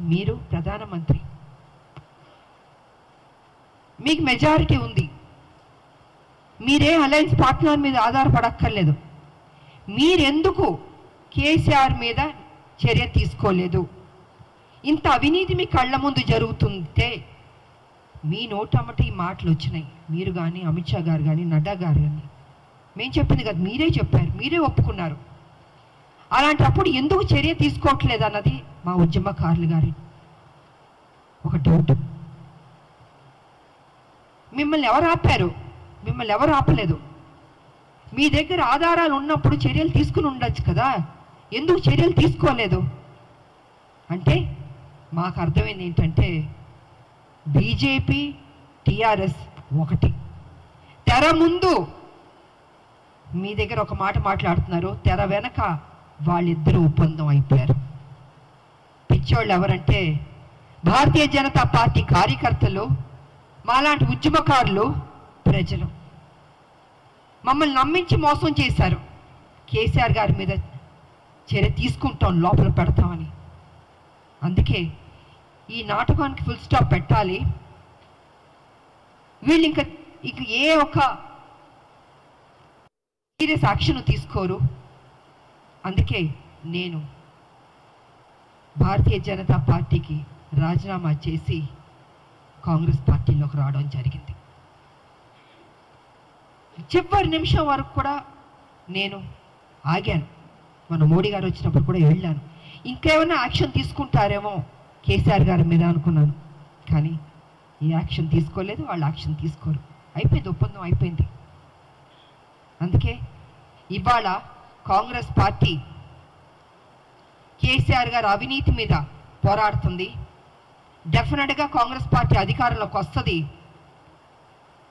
మీరు ప్రధానమంత్రి మీకు మెజారిటీ ఉంది మీరే అలయన్స్ పార్ట్నర్ మీద ఆధారపడక్కర్లేదు మీరెందుకు కేసీఆర్ మీద చర్య తీసుకోలేదు ఇంత అవినీతి మీ కళ్ళ ముందు జరుగుతుంటే మీ నోటమ్మట ఈ మాటలు వచ్చినాయి మీరు కానీ అమిత్ షా గారు కానీ నడ్డా గారు కానీ మేము చెప్పింది కదా మీరే చెప్పారు మీరే ఒప్పుకున్నారు అలాంటప్పుడు ఎందుకు చర్య తీసుకోవట్లేదు అన్నది మా ఉద్యమకారులు గారి ఒక డౌట్ మిమ్మల్ని ఎవరు ఆపారు మిమ్మల్ని ఎవరు ఆపలేదు మీ దగ్గర ఆధారాలు ఉన్నప్పుడు చర్యలు తీసుకుని ఉండొచ్చు కదా ఎందుకు చర్యలు తీసుకోలేదు అంటే మాకు అర్థమైంది ఏంటంటే బీజేపీ టిఆర్ఎస్ ఒకటి తెర ముందు మీ దగ్గర ఒక మాట మాట్లాడుతున్నారు తెర వెనక వాళ్ళిద్దరూ ఒప్పందం అయిపోయారు పిచ్చోళ్ళు ఎవరంటే భారతీయ జనతా పార్టీ కార్యకర్తలు మాలాంటి ఉద్యమకారులు ప్రజలు మమ్మల్ని నమ్మించి మోసం చేశారు కేసీఆర్ గారి మీద చర్య తీసుకుంటాం లోపల పెడతామని అందుకే ఈ నాటకానికి ఫుల్ స్టాప్ పెట్టాలి వీళ్ళు ఇంకా ఇక ఏ ఒక సీరియస్ యాక్షన్ తీసుకోరు అందుకే నేను భారతీయ జనతా పార్టీకి రాజీనామా చేసి కాంగ్రెస్ పార్టీలోకి రావడం జరిగింది చివరి నిమిషం వరకు కూడా నేను ఆగాను మన మోడీ గారు వచ్చినప్పుడు కూడా వెళ్ళాను ఇంకేమైనా యాక్షన్ తీసుకుంటారేమో కేసీఆర్ గారి మీద అనుకున్నాను కానీ ఈ యాక్షన్ తీసుకోలేదు వాళ్ళు యాక్షన్ తీసుకోరు అయిపోయింది ఒప్పందం అయిపోయింది అందుకే ఇవాళ కాంగ్రెస్ పార్టీ కేసీఆర్ గారు అవినీతి మీద పోరాడుతుంది డెఫినెట్గా కాంగ్రెస్ పార్టీ అధికారంలోకి వస్తుంది